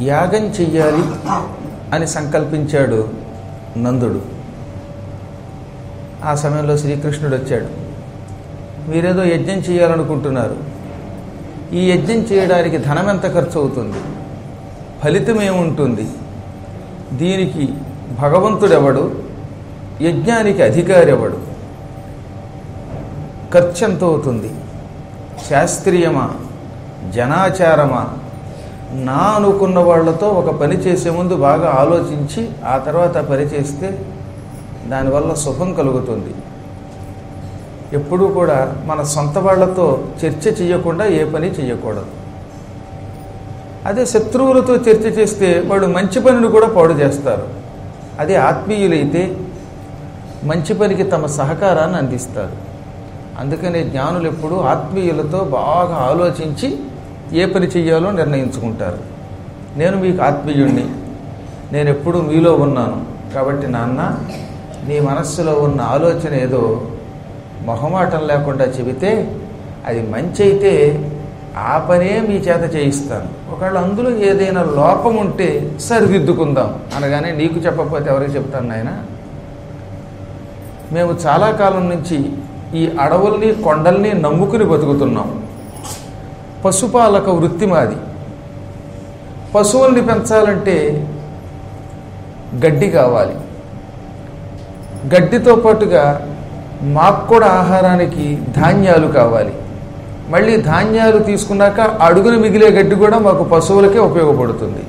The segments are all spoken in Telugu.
యాగం చెయ్యాలి అని సంకల్పించాడు నందుడు ఆ సమయంలో శ్రీకృష్ణుడు వచ్చాడు మీరేదో యజ్ఞం చేయాలనుకుంటున్నారు ఈ యజ్ఞం చేయడానికి ధనం ఎంత ఖర్చు అవుతుంది ఫలితం ఏముంటుంది దీనికి భగవంతుడెవడు యజ్ఞానికి అధికారి ఎవడు ఖర్చు ఎంత అవుతుంది శాస్త్రీయమా జనాచారమా నా అనుకున్న వాళ్ళతో ఒక పని చేసే ముందు బాగా ఆలోచించి ఆ తర్వాత ఆ పని చేస్తే దానివల్ల శుభం కలుగుతుంది ఎప్పుడూ కూడా మన సొంత వాళ్ళతో చర్చ చేయకుండా ఏ పని చేయకూడదు అదే శత్రువులతో చర్చ చేస్తే వాళ్ళు మంచి పనిని కూడా పాడు చేస్తారు అదే ఆత్మీయులైతే మంచి పనికి తమ సహకారాన్ని అందిస్తారు అందుకనే జ్ఞానులు ఎప్పుడు ఆత్మీయులతో బాగా ఆలోచించి ఏ పని చెయ్యాలో నిర్ణయించుకుంటారు నేను మీకు ఆత్మీయుణ్ణి నేను ఎప్పుడు మీలో ఉన్నాను కాబట్టి నాన్న నీ మనస్సులో ఉన్న ఆలోచన ఏదో మొహమాటం లేకుండా చెబితే అది మంచి అయితే ఆ పనే మీ చేత చేయిస్తాను ఒకవేళ అందులో ఏదైనా లోపం ఉంటే సరిదిద్దుకుందాం అనగానే నీకు చెప్పకపోతే ఎవరికి చెప్తాను నాయన మేము చాలా కాలం నుంచి ఈ అడవుల్ని కొండల్ని నమ్ముకుని బతుకుతున్నాం పశుపాలక వృత్తి మాది పశువుల్ని పెంచాలంటే గడ్డి కావాలి గడ్డితో పాటుగా మాకు కూడా ఆహారానికి ధాన్యాలు కావాలి మళ్ళీ ధాన్యాలు తీసుకున్నాక అడుగున మిగిలే గడ్డి కూడా మాకు పశువులకే ఉపయోగపడుతుంది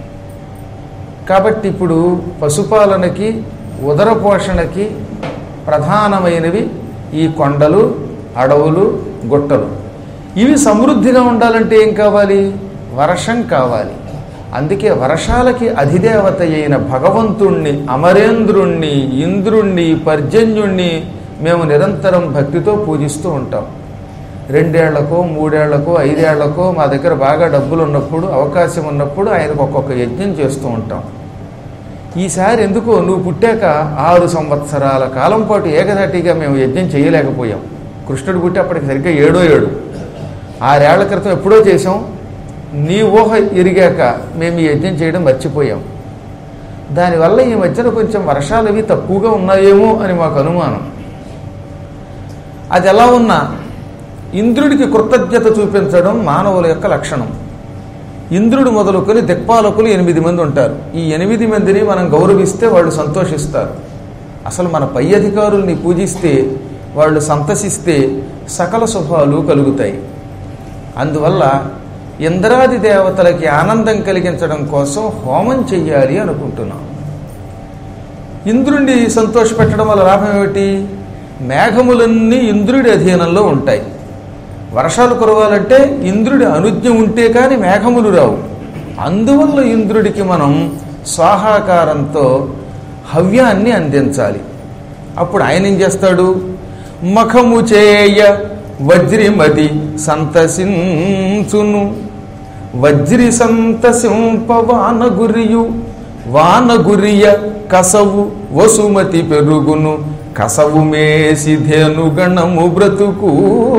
కాబట్టి ఇప్పుడు పశుపాలనకి ఉదర పోషణకి ప్రధానమైనవి ఈ కొండలు అడవులు గుట్టలు ఇవి సమృద్ధిగా ఉండాలంటే ఏం కావాలి వర్షం కావాలి అందుకే వర్షాలకి అధిదేవత అయిన భగవంతుణ్ణి అమరేంద్రుణ్ణి ఇంద్రుణ్ణి పర్జన్యుణ్ణి మేము నిరంతరం భక్తితో పూజిస్తూ ఉంటాం రెండేళ్లకో మూడేళ్లకో ఐదేళ్లకో మా దగ్గర బాగా డబ్బులు ఉన్నప్పుడు అవకాశం ఉన్నప్పుడు ఆయనకు ఒక్కొక్క యజ్ఞం చేస్తూ ఉంటాం ఈసారి ఎందుకో నువ్వు పుట్టాక ఆరు సంవత్సరాల కాలం పాటు ఏకధాటిగా మేము యజ్ఞం చేయలేకపోయాం కృష్ణుడు పుట్టి అప్పటికి సరిగ్గా ఏడో ఏడు ఆరేళ్ల క్రితం ఎప్పుడో చేసాం నీ ఊహ ఎరిగాక మేము ఈ యజ్ఞం చేయడం మర్చిపోయాం దానివల్ల ఈ మధ్యన కొంచెం వర్షాలు అవి తక్కువగా ఉన్నాయేమో అని మాకు అనుమానం అది ఎలా ఉన్నా ఇంద్రుడికి కృతజ్ఞత చూపించడం మానవుల యొక్క లక్షణం ఇంద్రుడు మొదలుకొని దిక్పాలకులు ఎనిమిది మంది ఉంటారు ఈ ఎనిమిది మందిని మనం గౌరవిస్తే వాళ్ళు సంతోషిస్తారు అసలు మన పై అధికారుల్ని పూజిస్తే వాళ్ళు సంతసిస్తే సకల శుభాలు కలుగుతాయి అందువల్ల ఇంద్రాది దేవతలకి ఆనందం కలిగించడం కోసం హోమం చెయ్యాలి అనుకుంటున్నాం ఇంద్రుడిని సంతోషపెట్టడం వల్ల లాభం ఏమిటి మేఘములన్నీ ఇంద్రుడి అధీనంలో ఉంటాయి వర్షాలు కురవాలంటే ఇంద్రుడి అనుజ్ఞ ఉంటే కానీ మేఘములు రావు అందువల్ల ఇంద్రుడికి మనం స్వాహాకారంతో హవ్యాన్ని అందించాలి అప్పుడు ఆయన ఏం చేస్తాడు మఖము చేయ వజ్రిమతి సంతసించును వజ్రి సంతసింప వానగురియు వానగురియ కసవు వసుమతి పెరుగును కసవు మేసి ధేనుగణము బ్రతుకు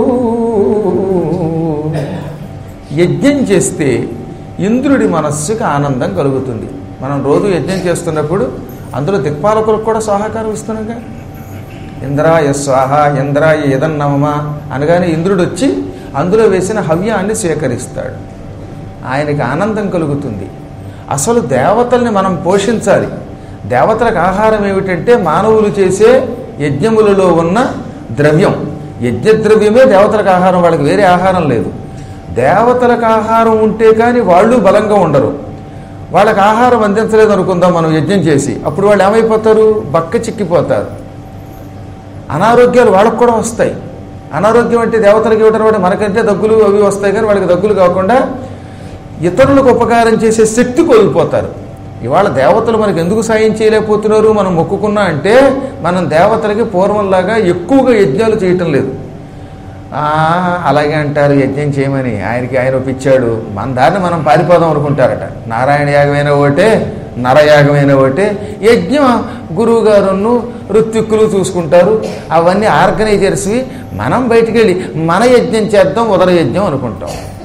యజ్ఞం చేస్తే ఇంద్రుడి మనస్సుకి ఆనందం కలుగుతుంది మనం రోజు యజ్ఞం చేస్తున్నప్పుడు అందులో దిక్పాలకులకు కూడా సహకారం ఇస్తున్నాగా ఇంద్రాయ స్వాహ ఇంద్రాయ యదన్నమమా అనగానే ఇంద్రుడు వచ్చి అందులో వేసిన హవ్యాన్ని స్వీకరిస్తాడు ఆయనకి ఆనందం కలుగుతుంది అసలు దేవతల్ని మనం పోషించాలి దేవతలకు ఆహారం ఏమిటంటే మానవులు చేసే యజ్ఞములలో ఉన్న ద్రవ్యం యజ్ఞద్రవ్యమే దేవతలకు ఆహారం వాళ్ళకి వేరే ఆహారం లేదు దేవతలకు ఆహారం ఉంటే కానీ వాళ్ళు బలంగా ఉండరు వాళ్ళకి ఆహారం అందించలేదు అనుకుందాం మనం యజ్ఞం చేసి అప్పుడు వాళ్ళు ఏమైపోతారు బక్క చిక్కిపోతారు అనారోగ్యాలు వాళ్ళకు కూడా వస్తాయి అనారోగ్యం అంటే దేవతలకు ఇవ్వడం అంటే మనకంటే దగ్గులు అవి వస్తాయి కానీ వాళ్ళకి దగ్గులు కాకుండా ఇతరులకు ఉపకారం చేసే శక్తి కోల్పోతారు ఇవాళ దేవతలు మనకు ఎందుకు సాయం చేయలేకపోతున్నారు మనం మొక్కుకున్నా అంటే మనం దేవతలకి పూర్వంలాగా ఎక్కువగా యజ్ఞాలు చేయటం లేదు ఆ, అలాగే అంటారు యజ్ఞం చేయమని ఆయనకి ఆయన ఒప్పించాడు మన దారిని మనం పారిపోదాం అనుకుంటారట నారాయణ యాగమైన ఒకటే నరయాగమైన ఒకటే యజ్ఞం గురువు గారును ఋత్విక్కులు చూసుకుంటారు అవన్నీ ఆర్గనైజర్స్వి మనం బయటికి వెళ్ళి మన యజ్ఞం చేద్దాం ఉదర యజ్ఞం అనుకుంటాం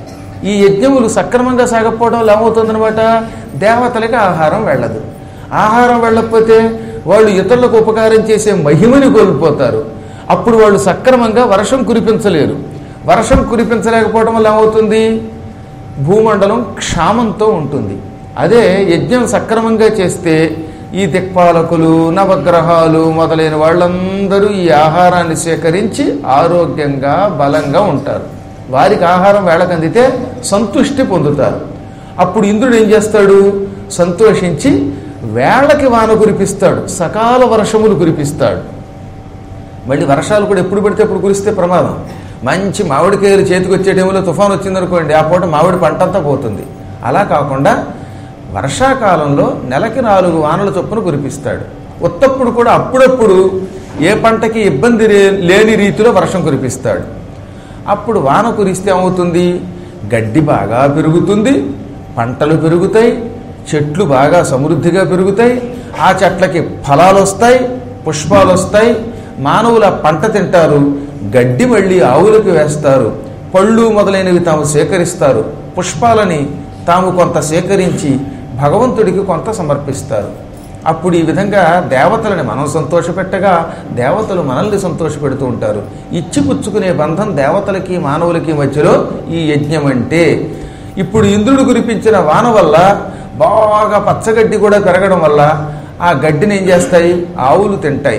ఈ యజ్ఞములు సక్రమంగా సాగకపోవడం వల్ల ఏమవుతుందనమాట దేవతలకి ఆహారం వెళ్ళదు ఆహారం వెళ్ళకపోతే వాళ్ళు ఇతరులకు ఉపకారం చేసే మహిమని కోల్పోతారు అప్పుడు వాళ్ళు సక్రమంగా వర్షం కురిపించలేరు వర్షం కురిపించలేకపోవడం వల్ల ఏమవుతుంది భూమండలం క్షామంతో ఉంటుంది అదే యజ్ఞం సక్రమంగా చేస్తే ఈ దిక్పాలకులు నవగ్రహాలు మొదలైన వాళ్ళందరూ ఈ ఆహారాన్ని సేకరించి ఆరోగ్యంగా బలంగా ఉంటారు వారికి ఆహారం వేళకు అందితే సంతుష్టి పొందుతారు అప్పుడు ఇంద్రుడు ఏం చేస్తాడు సంతోషించి వేళకి వాన కురిపిస్తాడు సకాల వర్షములు కురిపిస్తాడు మళ్ళీ వర్షాలు కూడా ఎప్పుడు పడితే అప్పుడు కురిస్తే ప్రమాదం మంచి మామిడికాయలు చేతికి వచ్చే టైంలో తుఫాన్ వచ్చిందనుకోండి ఆ పూట మామిడి పంట అంతా పోతుంది అలా కాకుండా వర్షాకాలంలో నెలకి నాలుగు వానల చొప్పున కురిపిస్తాడు ఉత్తప్పుడు కూడా అప్పుడప్పుడు ఏ పంటకి ఇబ్బంది రే- లేని రీతిలో వర్షం కురిపిస్తాడు అప్పుడు వాన కురిస్తే ఏమవుతుంది గడ్డి బాగా పెరుగుతుంది పంటలు పెరుగుతాయి చెట్లు బాగా సమృద్ధిగా పెరుగుతాయి ఆ చెట్లకి ఫలాలు వస్తాయి పుష్పాలు వస్తాయి మానవులు ఆ పంట తింటారు గడ్డి మళ్ళీ ఆవులకు వేస్తారు పళ్ళు మొదలైనవి తాము సేకరిస్తారు పుష్పాలని తాము కొంత సేకరించి భగవంతుడికి కొంత సమర్పిస్తారు అప్పుడు ఈ విధంగా దేవతలని మనం సంతోషపెట్టగా దేవతలు మనల్ని సంతోషపెడుతూ ఉంటారు ఇచ్చి పుచ్చుకునే బంధం దేవతలకి మానవులకి మధ్యలో ఈ యజ్ఞం అంటే ఇప్పుడు ఇంద్రుడు కురిపించిన వాన వల్ల బాగా పచ్చగడ్డి కూడా పెరగడం వల్ల ఆ గడ్డిని ఏం చేస్తాయి ఆవులు తింటాయి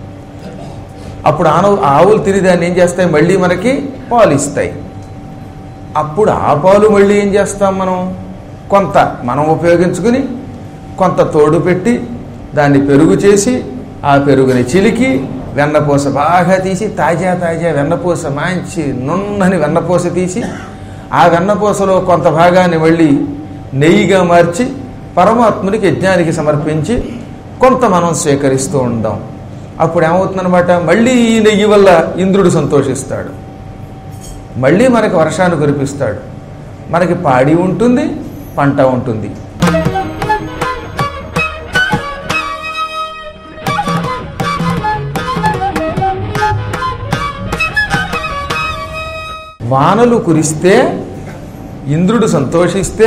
అప్పుడు ఆనవు ఆవులు తిని దాన్ని ఏం చేస్తాయి మళ్ళీ మనకి పాలు ఇస్తాయి అప్పుడు ఆ పాలు మళ్ళీ ఏం చేస్తాం మనం కొంత మనం ఉపయోగించుకుని కొంత తోడు పెట్టి దాన్ని పెరుగు చేసి ఆ పెరుగుని చిలికి వెన్నపూస బాగా తీసి తాజా తాజా వెన్నపూస మంచి నున్నని వెన్నపూస తీసి ఆ వెన్నపూసలో కొంత భాగాన్ని మళ్ళీ నెయ్యిగా మార్చి పరమాత్మునికి యజ్ఞానికి సమర్పించి కొంత మనం స్వీకరిస్తూ ఉంటాం అప్పుడు ఏమవుతుందన్నమాట మళ్ళీ ఈ నెయ్యి వల్ల ఇంద్రుడు సంతోషిస్తాడు మళ్ళీ మనకి వర్షాన్ని కురిపిస్తాడు మనకి పాడి ఉంటుంది పంట ఉంటుంది వానలు కురిస్తే ఇంద్రుడు సంతోషిస్తే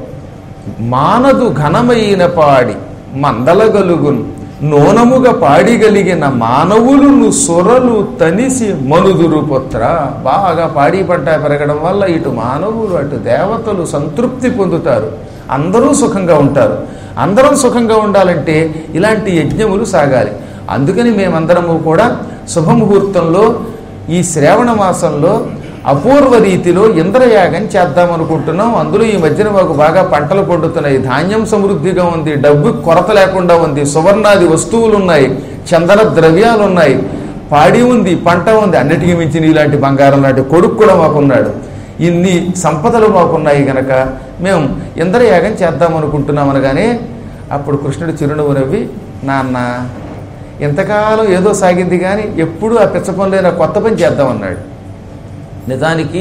మానదు ఘనమైన పాడి మందలగలుగును నోనముగా పాడిగలిగిన మానవులను సొరలు తనిసి మనుదురు పుత్ర బాగా పాడి పంట పెరగడం వల్ల ఇటు మానవులు అటు దేవతలు సంతృప్తి పొందుతారు అందరూ సుఖంగా ఉంటారు అందరం సుఖంగా ఉండాలంటే ఇలాంటి యజ్ఞములు సాగాలి అందుకని మేమందరము కూడా శుభముహూర్తంలో ఈ శ్రావణ మాసంలో అపూర్వ రీతిలో ఇంద్రయాగం చేద్దామనుకుంటున్నాం అందులో ఈ మధ్యన మాకు బాగా పంటలు పండుతున్నాయి ధాన్యం సమృద్ధిగా ఉంది డబ్బు కొరత లేకుండా ఉంది సువర్ణాది వస్తువులు ఉన్నాయి చందన ద్రవ్యాలు ఉన్నాయి పాడి ఉంది పంట ఉంది అన్నిటికీ మించిన ఇలాంటి బంగారం లాంటి కొడుకు కూడా మాకున్నాడు ఇన్ని సంపదలు మాకున్నాయి గనక మేము ఇంద్రయాగం చేద్దామనుకుంటున్నాం అనగానే అప్పుడు కృష్ణుడు చిరునవ్వు నవ్వి నాన్న ఇంతకాలం ఏదో సాగింది కానీ ఎప్పుడూ ఆ పిచ్చ పనులైన కొత్త పని చేద్దామన్నాడు నిజానికి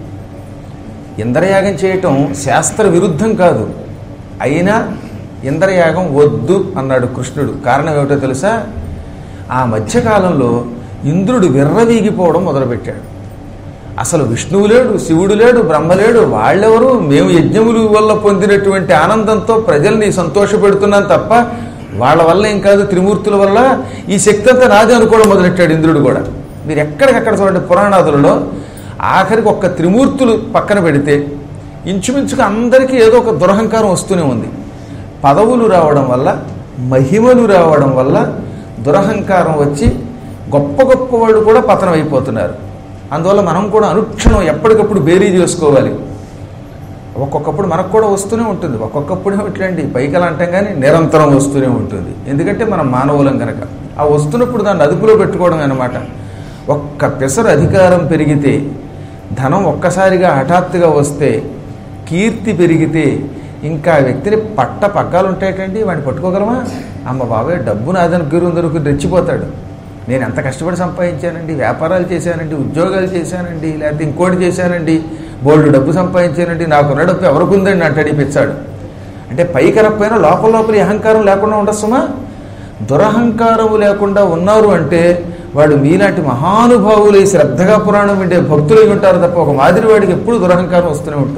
ఇంద్రయాగం చేయటం శాస్త్ర విరుద్ధం కాదు అయినా ఇంద్రయాగం వద్దు అన్నాడు కృష్ణుడు కారణం ఏమిటో తెలుసా ఆ మధ్యకాలంలో ఇంద్రుడు విర్రవీగిపోవడం మొదలుపెట్టాడు అసలు విష్ణువు లేడు శివుడు లేడు బ్రహ్మ లేడు వాళ్ళెవరు మేము యజ్ఞముల వల్ల పొందినటువంటి ఆనందంతో ప్రజల్ని సంతోషపెడుతున్నాం తప్ప వాళ్ళ వల్ల ఏం కాదు త్రిమూర్తుల వల్ల ఈ శక్తి అంతా నాదే అనుకోవడం మొదలెట్టాడు ఇంద్రుడు కూడా మీరు ఎక్కడికక్కడ చూడండి పురాణాదులలో ఆఖరికి ఒక్క త్రిమూర్తులు పక్కన పెడితే ఇంచుమించుగా అందరికీ ఏదో ఒక దురహంకారం వస్తూనే ఉంది పదవులు రావడం వల్ల మహిమలు రావడం వల్ల దురహంకారం వచ్చి గొప్ప గొప్ప వాళ్ళు కూడా పతనం అయిపోతున్నారు అందువల్ల మనం కూడా అనుక్షణం ఎప్పటికప్పుడు బేరీ చేసుకోవాలి ఒక్కొక్కప్పుడు మనకు కూడా వస్తూనే ఉంటుంది ఒక్కొక్కప్పుడు ఏమిటండి పైకలు అంటాం కానీ నిరంతరం వస్తూనే ఉంటుంది ఎందుకంటే మనం మానవులం కనుక ఆ వస్తున్నప్పుడు దాన్ని అదుపులో పెట్టుకోవడం అనమాట ఒక్క పెసరు అధికారం పెరిగితే ధనం ఒక్కసారిగా హఠాత్తుగా వస్తే కీర్తి పెరిగితే ఇంకా ఆ వ్యక్తిని పట్ట పగ్గాలు ఉంటాయటండి వాడిని పట్టుకోగలమా అమ్మ బాబాయ్ డబ్బు నాదని గురువు దొరికి రెచ్చిపోతాడు నేను ఎంత కష్టపడి సంపాదించానండి వ్యాపారాలు చేశానండి ఉద్యోగాలు చేశానండి లేకపోతే ఇంకోటి చేశానండి బోల్డ్ డబ్బు సంపాదించానండి నాకున్న డబ్బు ఎవరికి ఉందండి అంటాడు ఈ పిచ్చాడు అంటే పైకి రప్పైనా లోపల లోపల ఈ అహంకారం లేకుండా ఉండొస్తుమా దురహంకారము లేకుండా ఉన్నారు అంటే వాడు మీలాంటి మహానుభావులు శ్రద్ధగా పురాణం వింటే భక్తులై ఉంటారు తప్ప ఒక మాదిరి వాడికి ఎప్పుడు దురహంకారం వస్తూనే ఉంటుంది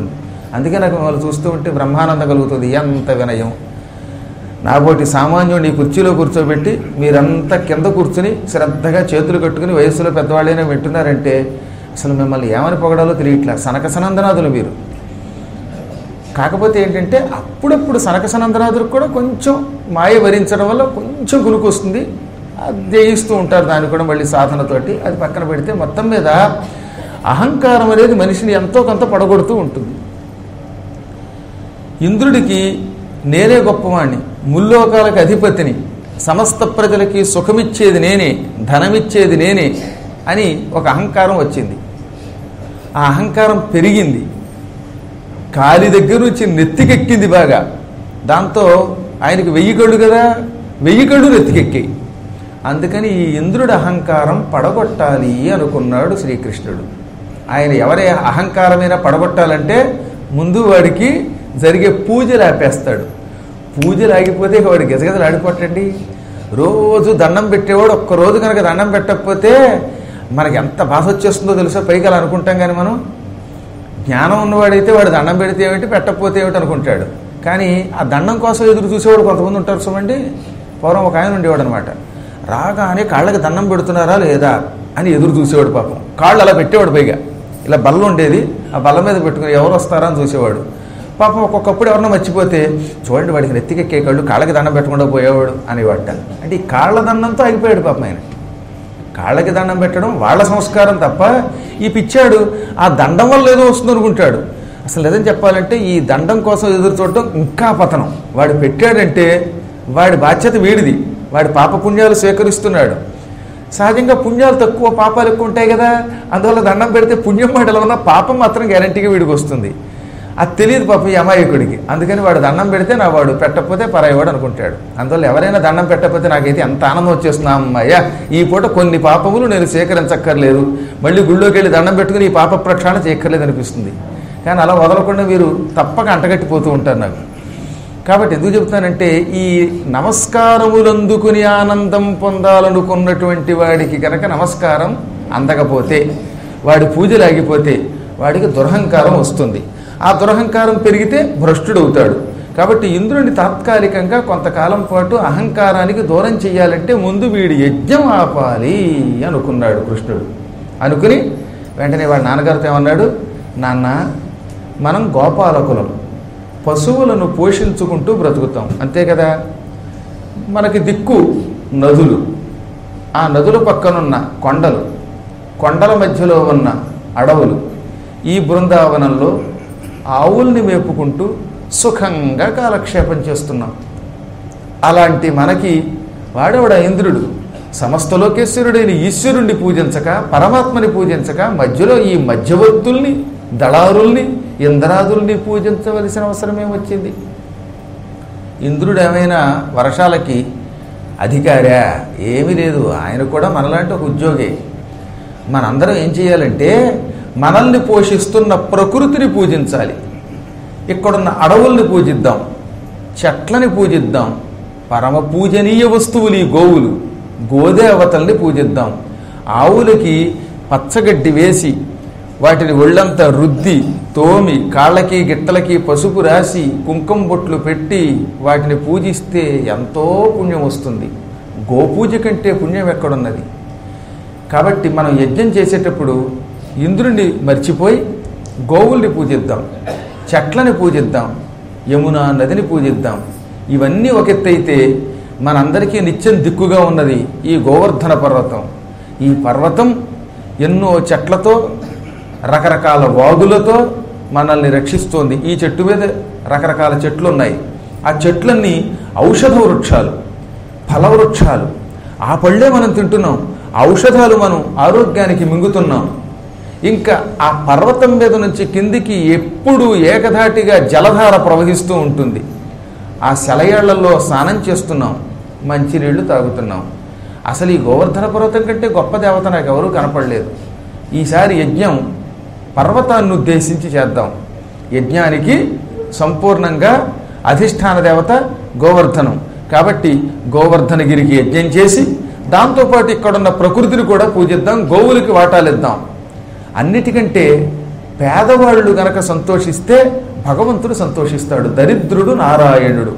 అందుకే నాకు మిమ్మల్ని చూస్తూ ఉంటే బ్రహ్మానందం కలుగుతుంది ఎంత వినయం నాబోటి సామాన్యుడు ఈ కుర్చీలో కూర్చోబెట్టి మీరంతా కింద కూర్చుని శ్రద్ధగా చేతులు కట్టుకుని వయస్సులో పెద్దవాళ్ళైనా వింటున్నారంటే అసలు మిమ్మల్ని ఏమని పొగడాలో తెలియట్లా సనక సనందనాథులు మీరు కాకపోతే ఏంటంటే అప్పుడప్పుడు సనక సనందనాథులకు కూడా కొంచెం మాయ భరించడం వల్ల కొంచెం కునుకు వస్తుంది అది జయిస్తూ ఉంటారు దాన్ని కూడా మళ్ళీ సాధనతోటి అది పక్కన పెడితే మొత్తం మీద అహంకారం అనేది మనిషిని ఎంతో కొంత పడగొడుతూ ఉంటుంది ఇంద్రుడికి నేనే గొప్పవాణ్ణి ముల్లోకాలకు అధిపతిని సమస్త ప్రజలకి సుఖమిచ్చేది నేనే ధనమిచ్చేది నేనే అని ఒక అహంకారం వచ్చింది ఆ అహంకారం పెరిగింది కాలి దగ్గర నుంచి నెత్తికెక్కింది బాగా దాంతో ఆయనకి వెయ్యి కళ్ళు కదా వెయ్యి కళ్ళు నెత్తికెక్కాయి అందుకని ఈ ఇంద్రుడి అహంకారం పడగొట్టాలి అనుకున్నాడు శ్రీకృష్ణుడు ఆయన ఎవరి అహంకారమైనా పడగొట్టాలంటే ముందు వాడికి జరిగే పూజలు ఆపేస్తాడు పూజలు ఆగిపోతే ఇక వాడు గజగజలు ఆడిపోటండి రోజు దండం పెట్టేవాడు ఒక్క రోజు కనుక దండం పెట్టకపోతే మనకి ఎంత బాధ వచ్చేస్తుందో తెలుసా పైకి అలా అనుకుంటాం కానీ మనం జ్ఞానం ఉన్నవాడైతే వాడు దండం పెడితే ఏమిటి పెట్టకపోతే ఏమిటి అనుకుంటాడు కానీ ఆ దండం కోసం ఎదురు చూసేవాడు కొంతమంది ఉంటారు చూడండి పూర్వం ఒక ఆయన ఉండేవాడు అనమాట రాగానే కాళ్ళకి దండం పెడుతున్నారా లేదా అని ఎదురు చూసేవాడు పాపం కాళ్ళు అలా పెట్టేవాడు పైగా ఇలా బల్ల ఉండేది ఆ బల్ల మీద పెట్టుకుని ఎవరు వస్తారా అని చూసేవాడు పాపం ఒక్కొక్కప్పుడు ఎవరన్నా మర్చిపోతే చూడండి వాడికి నెత్తికెక్కే కళ్ళు కాళ్ళకి దండం పెట్టకుండా పోయేవాడు అనేవాట అంటే ఈ కాళ్ళ దండంతో ఆగిపోయాడు పాపం ఆయన కాళ్ళకి దండం పెట్టడం వాళ్ళ సంస్కారం తప్ప ఈ పిచ్చాడు ఆ దండం వల్ల ఏదో వస్తుంది అనుకుంటాడు అసలు నిజం చెప్పాలంటే ఈ దండం కోసం ఎదురు చూడటం ఇంకా పతనం వాడు పెట్టాడంటే వాడి బాధ్యత వీడిది వాడి పాప పుణ్యాలు స్వీకరిస్తున్నాడు సహజంగా పుణ్యాలు తక్కువ పాపాలు ఎక్కువ ఉంటాయి కదా అందువల్ల దండం పెడితే పుణ్యం వాడిలో ఉన్న పాపం మాత్రం గ్యారంటీగా వీడికి వస్తుంది అది తెలియదు పాప ఈ అమాయకుడికి అందుకని వాడు దండం పెడితే నా వాడు పెట్టకపోతే పరాయవాడు అనుకుంటాడు అందువల్ల ఎవరైనా దండం పెట్టకపోతే నాకైతే ఎంత ఆనందం వచ్చేస్తున్నా అమ్మయ్య ఈ పూట కొన్ని పాపములు నేను సేకరించక్కర్లేదు మళ్ళీ గుళ్ళోకి వెళ్ళి దండం పెట్టుకుని ఈ పాప ప్రక్షాళన చేయక్కర్లేదు అనిపిస్తుంది కానీ అలా వదలకుండా మీరు తప్పక అంటగట్టిపోతూ ఉంటారు నాకు కాబట్టి ఎందుకు చెప్తానంటే ఈ నమస్కారములందుకుని ఆనందం పొందాలనుకున్నటువంటి వాడికి కనుక నమస్కారం అందకపోతే వాడి పూజలు ఆగిపోతే వాడికి దురహంకారం వస్తుంది ఆ దురహంకారం పెరిగితే భ్రష్టుడవుతాడు కాబట్టి ఇంద్రుని తాత్కాలికంగా కొంతకాలం పాటు అహంకారానికి దూరం చేయాలంటే ముందు వీడి యజ్ఞం ఆపాలి అనుకున్నాడు కృష్ణుడు అనుకుని వెంటనే వాడి నాన్నగారితో ఏమన్నాడు నాన్న మనం గోపాలకులం పశువులను పోషించుకుంటూ బ్రతుకుతాం అంతే కదా మనకి దిక్కు నదులు ఆ నదుల పక్కనున్న కొండలు కొండల మధ్యలో ఉన్న అడవులు ఈ బృందావనంలో ఆవుల్ని మేపుకుంటూ సుఖంగా కాలక్షేపం చేస్తున్నాం అలాంటి మనకి వాడేవాడ ఇంద్రుడు సమస్త లోకేశ్వరుడైన ఈశ్వరుణ్ణి పూజించక పరమాత్మని పూజించక మధ్యలో ఈ మధ్యవర్తుల్ని దళారుల్ని ఇంద్రాదుల్ని పూజించవలసిన అవసరమే వచ్చింది ఇంద్రుడు ఏమైనా వర్షాలకి అధికారా ఏమీ లేదు ఆయన కూడా మనలాంటి ఒక ఉద్యోగి మనందరం ఏం చేయాలంటే మనల్ని పోషిస్తున్న ప్రకృతిని పూజించాలి ఇక్కడున్న అడవుల్ని పూజిద్దాం చెట్లని పూజిద్దాం పరమ పూజనీయ వస్తువులు ఈ గోవులు గోదేవతల్ని పూజిద్దాం ఆవులకి పచ్చగడ్డి వేసి వాటిని ఒళ్ళంతా రుద్ది తోమి కాళ్ళకి గిట్టలకి పసుపు రాసి కుంకుమ బొట్లు పెట్టి వాటిని పూజిస్తే ఎంతో పుణ్యం వస్తుంది గోపూజ కంటే పుణ్యం ఎక్కడున్నది కాబట్టి మనం యజ్ఞం చేసేటప్పుడు ఇంద్రుణ్ణి మర్చిపోయి గోవుల్ని పూజిద్దాం చెట్లని పూజిద్దాం యమున నదిని పూజిద్దాం ఇవన్నీ ఒక ఎత్తైతే మనందరికీ నిత్యం దిక్కుగా ఉన్నది ఈ గోవర్ధన పర్వతం ఈ పర్వతం ఎన్నో చెట్లతో రకరకాల వాగులతో మనల్ని రక్షిస్తోంది ఈ చెట్టు మీద రకరకాల చెట్లు ఉన్నాయి ఆ చెట్లన్నీ ఔషధ వృక్షాలు ఫలవృక్షాలు ఆ పళ్ళే మనం తింటున్నాం ఔషధాలు మనం ఆరోగ్యానికి మింగుతున్నాం ఇంకా ఆ పర్వతం మీద నుంచి కిందికి ఎప్పుడు ఏకధాటిగా జలధార ప్రవహిస్తూ ఉంటుంది ఆ సెలయేళ్లలో స్నానం చేస్తున్నాం మంచినీళ్లు తాగుతున్నాం అసలు ఈ గోవర్ధన పర్వతం కంటే గొప్ప దేవత నాకు ఎవరూ కనపడలేదు ఈసారి యజ్ఞం పర్వతాన్ని ఉద్దేశించి చేద్దాం యజ్ఞానికి సంపూర్ణంగా అధిష్టాన దేవత గోవర్ధనం కాబట్టి గోవర్ధనగిరికి యజ్ఞం చేసి దాంతోపాటు ఇక్కడున్న ప్రకృతిని కూడా పూజిద్దాం గోవులకి వాటాలిద్దాం అన్నిటికంటే పేదవాళ్ళు గనక సంతోషిస్తే భగవంతుడు సంతోషిస్తాడు దరిద్రుడు నారాయణుడు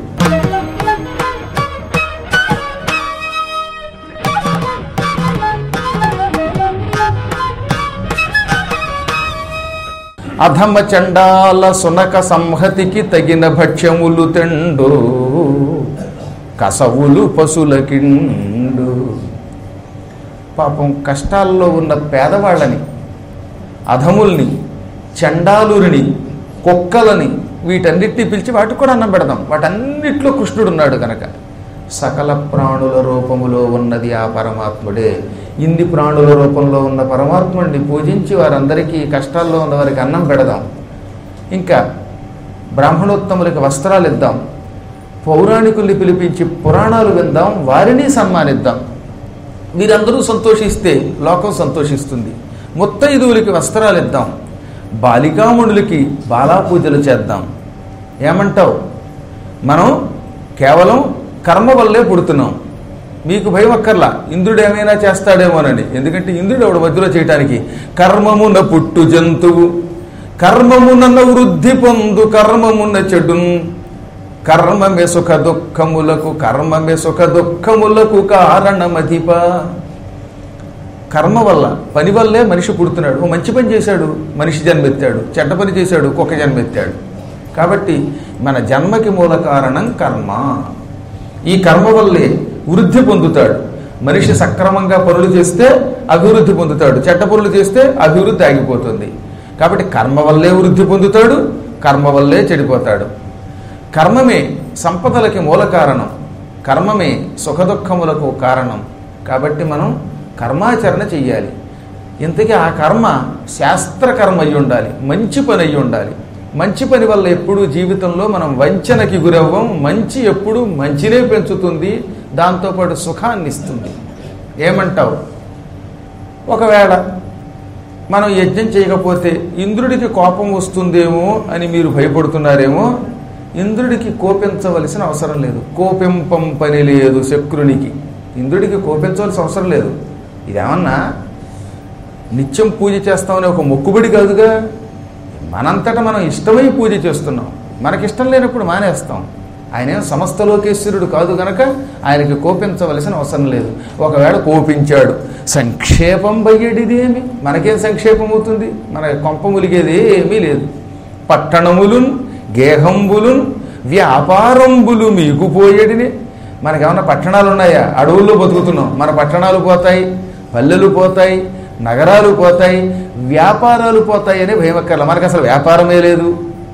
అధమ చండాల సునక సంహతికి తగిన భక్ష్యములు తెండు కసవులు పశులకిండు పాపం కష్టాల్లో ఉన్న పేదవాళ్ళని అధముల్ని చండాలురిని కుక్కలని వీటన్నిటిని పిలిచి వాటికి కూడా అన్నం పెడదాం వాటన్నిటిలో కృష్ణుడు ఉన్నాడు కనుక సకల ప్రాణుల రూపములో ఉన్నది ఆ పరమాత్ముడే ఇన్ని ప్రాణుల రూపంలో ఉన్న పరమాత్ముడిని పూజించి వారందరికీ కష్టాల్లో ఉన్న వారికి అన్నం పెడదాం ఇంకా బ్రాహ్మణోత్తములకి వస్త్రాలు ఇద్దాం పౌరాణికుల్ని పిలిపించి పురాణాలు విందాం వారిని సన్మానిద్దాం వీరందరూ సంతోషిస్తే లోకం సంతోషిస్తుంది ముత్తైదువులకి వస్త్రాలు ఇద్దాం బాలికామునులకి బాలా పూజలు చేద్దాం ఏమంటావు మనం కేవలం కర్మ వల్లే పుడుతున్నాం మీకు భయం అక్కర్లా ఇంద్రుడు ఏమైనా చేస్తాడేమోనని ఎందుకంటే ఇంద్రుడు ఆవిడ మధ్యలో చేయటానికి కర్మమున పుట్టు జంతువు కర్మమున వృద్ధి పొందు కర్మమున చెడున్ కర్మమే సుఖ దుఃఖములకు కర్మమే సుఖ దుఃఖములకు కారణమధిప కర్మ వల్ల పని వల్లే మనిషి పుడుతున్నాడు ఓ మంచి పని చేశాడు మనిషి జన్మెత్తాడు చెడ్డ పని చేశాడు కుక్క జన్మెత్తాడు కాబట్టి మన జన్మకి మూల కారణం కర్మ ఈ కర్మ వల్లే వృద్ధి పొందుతాడు మనిషి సక్రమంగా పనులు చేస్తే అభివృద్ధి పొందుతాడు చెడ్డ పనులు చేస్తే అభివృద్ధి ఆగిపోతుంది కాబట్టి కర్మ వల్లే వృద్ధి పొందుతాడు కర్మ వల్లే చెడిపోతాడు కర్మమే సంపదలకి మూల కారణం కర్మమే సుఖదుఖములకు కారణం కాబట్టి మనం కర్మాచరణ చెయ్యాలి ఇంతకీ ఆ కర్మ శాస్త్రకర్మ అయి ఉండాలి మంచి పని అయి ఉండాలి మంచి పని వల్ల ఎప్పుడూ జీవితంలో మనం వంచనకి గురవ్వం మంచి ఎప్పుడు మంచినే పెంచుతుంది దాంతోపాటు సుఖాన్ని ఇస్తుంది ఏమంటావు ఒకవేళ మనం యజ్ఞం చేయకపోతే ఇంద్రుడికి కోపం వస్తుందేమో అని మీరు భయపడుతున్నారేమో ఇంద్రుడికి కోపించవలసిన అవసరం లేదు కోపింపం పని లేదు శక్రునికి ఇంద్రుడికి కోపించవలసిన అవసరం లేదు ఇదేమన్నా నిత్యం పూజ చేస్తామని ఒక మొక్కుబడి కాదుగా మనంతట మనం ఇష్టమై పూజ చేస్తున్నాం మనకిష్టం లేనప్పుడు మానేస్తాం ఆయన ఏం సమస్త లోకేశ్వరుడు కాదు గనక ఆయనకి కోపించవలసిన అవసరం లేదు ఒకవేళ కోపించాడు సంక్షేపం బయ్యడిదేమి మనకేం సంక్షేపం అవుతుంది మన కొంప ములిగేది ఏమీ లేదు పట్టణములున్ గేహంబులున్ వ్యాపారంబులు మీకు పోయేడిని మనకేమన్నా పట్టణాలు ఉన్నాయా అడవుల్లో బతుకుతున్నాం మన పట్టణాలు పోతాయి పల్లెలు పోతాయి నగరాలు పోతాయి వ్యాపారాలు పోతాయి అనే భయమక్కర్ల మనకు అసలు వ్యాపారమే లేదు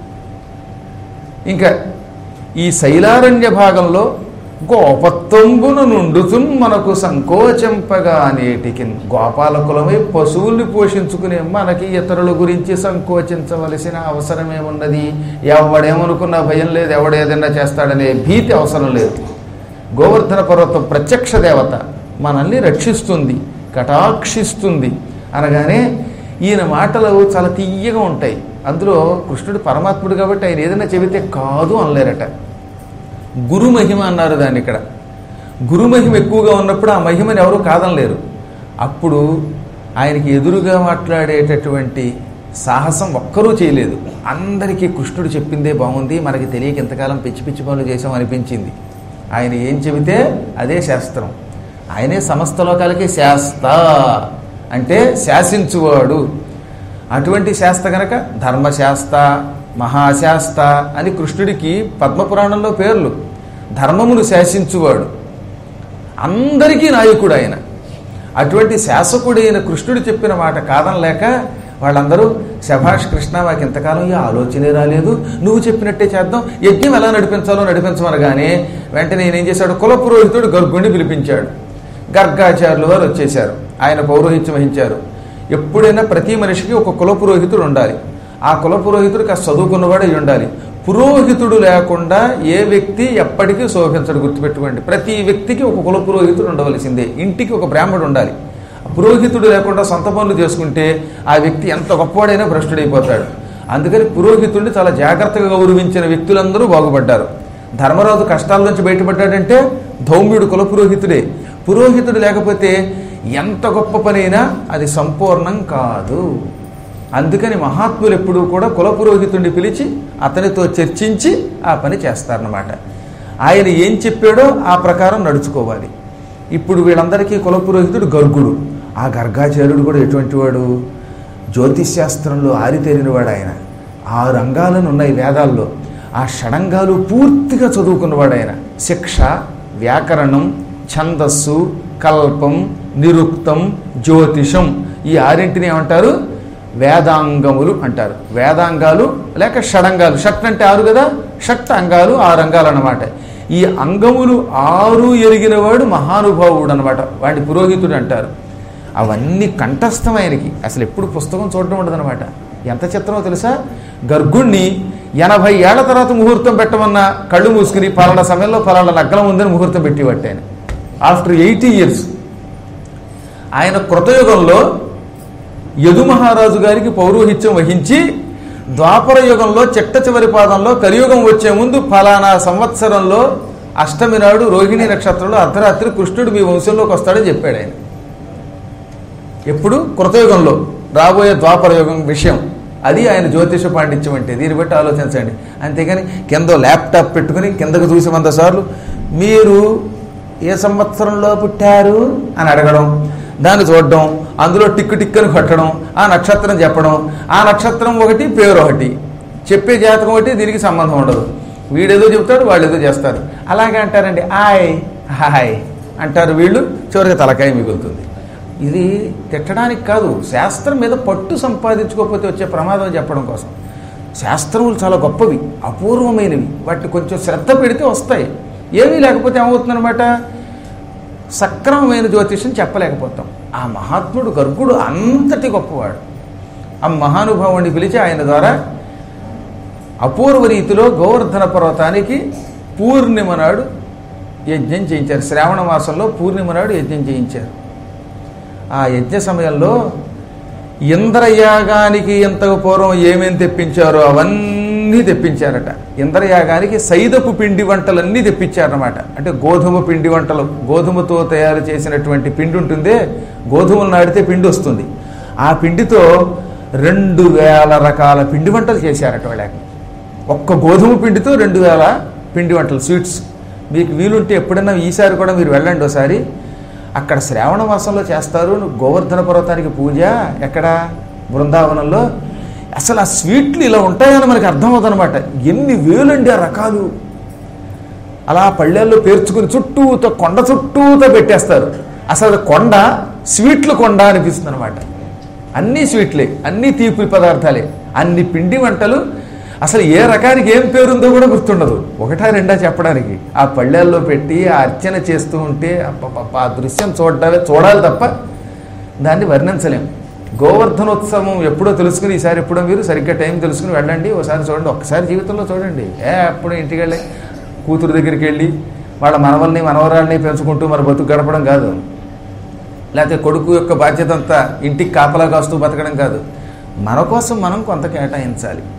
ఇంకా ఈ శైలారణ్య భాగంలో గోపత్వంబును నుండుతున్ మనకు సంకోచింపగా నేటికి గోపాలకులమై పశువుల్ని పోషించుకునే మనకి ఇతరుల గురించి సంకోచించవలసిన అవసరమేమున్నది ఎవడేమనుకున్నా భయం లేదు ఎవడేదన్నా చేస్తాడనే భీతి అవసరం లేదు గోవర్ధన పర్వతం ప్రత్యక్ష దేవత మనల్ని రక్షిస్తుంది కటాక్షిస్తుంది అనగానే ఈయన మాటలు చాలా తీయగా ఉంటాయి అందులో కృష్ణుడు పరమాత్ముడు కాబట్టి ఆయన ఏదైనా చెబితే కాదు అనలేరట గురు మహిమ అన్నారు దాన్ని ఇక్కడ గురు మహిమ ఎక్కువగా ఉన్నప్పుడు ఆ మహిమని ఎవరు కాదనలేరు అప్పుడు ఆయనకి ఎదురుగా మాట్లాడేటటువంటి సాహసం ఒక్కరూ చేయలేదు అందరికీ కృష్ణుడు చెప్పిందే బాగుంది మనకి తెలియక ఎంతకాలం పిచ్చి పిచ్చి పనులు చేసాం అనిపించింది ఆయన ఏం చెబితే అదే శాస్త్రం ఆయనే సమస్త లోకాలకి శాస్త అంటే శాసించువాడు అటువంటి శాస్త గనక ధర్మశాస్త మహాశాస్త అని కృష్ణుడికి పద్మపురాణంలో పేర్లు ధర్మమును శాసించువాడు అందరికీ నాయకుడు ఆయన అటువంటి శాసకుడైన కృష్ణుడు చెప్పిన మాట కాదనలేక వాళ్ళందరూ శభాష్ కృష్ణ మాకు ఇంతకాలం ఈ ఆలోచనే రాలేదు నువ్వు చెప్పినట్టే చేద్దాం యజ్ఞం ఎలా నడిపించాలో నడిపించమనగానే వెంటనే నేను ఏం చేశాడు కుల పురోహితుడు గర్భుణ్ణి పిలిపించాడు గర్గాచార్యులు వారు వచ్చేశారు ఆయన పౌరోహిత్యం వహించారు ఎప్పుడైనా ప్రతి మనిషికి ఒక కుల పురోహితుడు ఉండాలి ఆ కుల పురోహితుడు కాస్త చదువుకున్నవాడు అయి ఉండాలి పురోహితుడు లేకుండా ఏ వ్యక్తి ఎప్పటికీ శోభించడు గుర్తుపెట్టుకోండి ప్రతి వ్యక్తికి ఒక కుల పురోహితుడు ఉండవలసిందే ఇంటికి ఒక బ్రాహ్మడు ఉండాలి పురోహితుడు లేకుండా సొంత పనులు చేసుకుంటే ఆ వ్యక్తి ఎంత గొప్పవాడైనా భ్రష్టుడైపోతాడు అందుకని పురోహితుడిని చాలా జాగ్రత్తగా గౌరవించిన వ్యక్తులందరూ బాగుపడ్డారు ధర్మరాజు కష్టాల నుంచి బయటపడ్డాడంటే ధౌమ్యుడు కుల పురోహితుడే పురోహితుడు లేకపోతే ఎంత గొప్ప పనైనా అది సంపూర్ణం కాదు అందుకని మహాత్ములు ఎప్పుడూ కూడా కుల పురోహితుడిని పిలిచి అతనితో చర్చించి ఆ పని చేస్తారన్నమాట ఆయన ఏం చెప్పాడో ఆ ప్రకారం నడుచుకోవాలి ఇప్పుడు వీళ్ళందరికీ కుల పురోహితుడు గర్గుడు ఆ గర్గాచార్యుడు కూడా ఎటువంటి వాడు జ్యోతిష్ శాస్త్రంలో ఆరితేరినవాడు ఆయన ఆ రంగాలను ఉన్నాయి వేదాల్లో ఆ షడంగాలు పూర్తిగా చదువుకున్నవాడు ఆయన శిక్ష వ్యాకరణం ఛందస్సు కల్పం నిరుక్తం జ్యోతిషం ఈ ఆరింటిని ఏమంటారు వేదాంగములు అంటారు వేదాంగాలు లేక షడంగాలు షట్ అంటే ఆరు కదా షట్ అంగాలు ఆరు అంగాలు అన్నమాట ఈ అంగములు ఆరు ఎరిగినవాడు మహానుభావుడు అనమాట వాడిని పురోహితుడు అంటారు అవన్నీ కంఠస్థం ఆయనకి అసలు ఎప్పుడు పుస్తకం చూడడం ఉండదన్నమాట ఎంత చిత్రమో తెలుసా గర్గుణ్ణి ఎనభై ఏళ్ల తర్వాత ముహూర్తం పెట్టమన్న కళ్ళు మూసుకుని పలానా సమయంలో పలానా లగ్నం ఉందని ముహూర్తం పెట్టేవాటి ఆయన ఆఫ్టర్ ఎయిటీ ఇయర్స్ ఆయన కృతయుగంలో యదు మహారాజు గారికి పౌరోహిత్యం వహించి ద్వాపర యుగంలో చిట్ట చివరి పాదంలో కలియుగం వచ్చే ముందు ఫలానా సంవత్సరంలో అష్టమి నాడు రోహిణి నక్షత్రంలో అర్ధరాత్రి కృష్ణుడు మీ వంశంలోకి వస్తాడని చెప్పాడు ఆయన ఎప్పుడు కృతయుగంలో రాబోయే ద్వాపర యుగం విషయం అది ఆయన జ్యోతిష పాండిత్యం అంటే దీన్ని బట్టి ఆలోచించండి అంతేగాని కింద ల్యాప్టాప్ పెట్టుకుని కిందకు చూసి వంద సార్లు మీరు ఏ సంవత్సరంలో పుట్టారు అని అడగడం దాన్ని చూడడం అందులో టిక్కు టిక్కుని కొట్టడం ఆ నక్షత్రం చెప్పడం ఆ నక్షత్రం ఒకటి పేరు ఒకటి చెప్పే జాతకం ఒకటి దీనికి సంబంధం ఉండదు వీడేదో చెప్తాడు వాళ్ళు ఏదో చేస్తారు అలాగే అంటారండి ఆయ్ హాయ్ అంటారు వీళ్ళు చివరికి తలకాయ మిగులుతుంది ఇది తిట్టడానికి కాదు శాస్త్రం మీద పట్టు సంపాదించుకోకపోతే వచ్చే ప్రమాదం చెప్పడం కోసం శాస్త్రములు చాలా గొప్పవి అపూర్వమైనవి వాటిని కొంచెం శ్రద్ధ పెడితే వస్తాయి ఏమీ లేకపోతే ఏమవుతుందన్నమాట సక్రమమైన జ్యోతిషం చెప్పలేకపోతాం ఆ మహాత్ముడు గర్గుడు అంతటి గొప్పవాడు ఆ మహానుభావుడిని పిలిచి ఆయన ద్వారా అపూర్వ రీతిలో గోవర్ధన పర్వతానికి పూర్ణిమ నాడు యజ్ఞం చేయించారు శ్రావణ మాసంలో పూర్ణిమ నాడు యజ్ఞం చేయించారు ఆ యజ్ఞ సమయంలో ఇంద్రయాగానికి ఎంతకు పూర్వం ఏమేమి తెప్పించారో అవన్నీ తెప్పించారట ఇంద్రయాగానికి సైదపు పిండి వంటలన్నీ తెప్పించారన్నమాట అంటే గోధుమ పిండి వంటలు గోధుమతో తయారు చేసినటువంటి పిండి ఉంటుందే గోధుమలు నాడితే పిండి వస్తుంది ఆ పిండితో రెండు వేల రకాల పిండి వంటలు చేశారట వాళ్ళకి ఒక్క గోధుమ పిండితో రెండు వేల పిండి వంటలు స్వీట్స్ మీకు వీలుంటే ఎప్పుడైనా ఈసారి కూడా మీరు వెళ్ళండి ఒకసారి అక్కడ శ్రావణ మాసంలో చేస్తారు గోవర్ధన పర్వతానికి పూజ ఎక్కడ బృందావనంలో అసలు ఆ స్వీట్లు ఇలా ఉంటాయని మనకి అర్థమవుతుందన్నమాట ఎన్ని వేలండి ఆ రకాలు అలా పళ్ళెల్లో పేర్చుకుని చుట్టూతో కొండ చుట్టూతో పెట్టేస్తారు అసలు అది కొండ స్వీట్ల కొండ అనిపిస్తుంది అనమాట అన్నీ స్వీట్లే అన్నీ తీపి పదార్థాలే అన్ని పిండి వంటలు అసలు ఏ రకానికి ఏం పేరుందో కూడా గుర్తుండదు ఒకటా రెండా చెప్పడానికి ఆ పళ్ళెల్లో పెట్టి ఆ అర్చన చేస్తూ ఉంటే అబ్బబ్బబ్బ, ఆ దృశ్యం చూడటమే చూడాలి తప్ప దాన్ని వర్ణించలేం గోవర్ధనోత్సవం ఎప్పుడో తెలుసుకుని ఈసారి ఎప్పుడో మీరు సరిగ్గా టైం తెలుసుకుని వెళ్ళండి ఒకసారి చూడండి ఒక్కసారి జీవితంలో చూడండి ఏ అప్పుడు ఇంటికి వెళ్ళి కూతురు దగ్గరికి వెళ్ళి వాళ్ళ మనవల్ని మనవరాల్ని పెంచుకుంటూ మరి బతుకు గడపడం కాదు లేకపోతే కొడుకు యొక్క బాధ్యత అంతా ఇంటికి కాపలా కాస్తూ బతకడం కాదు మన కోసం మనం కొంత కేటాయించాలి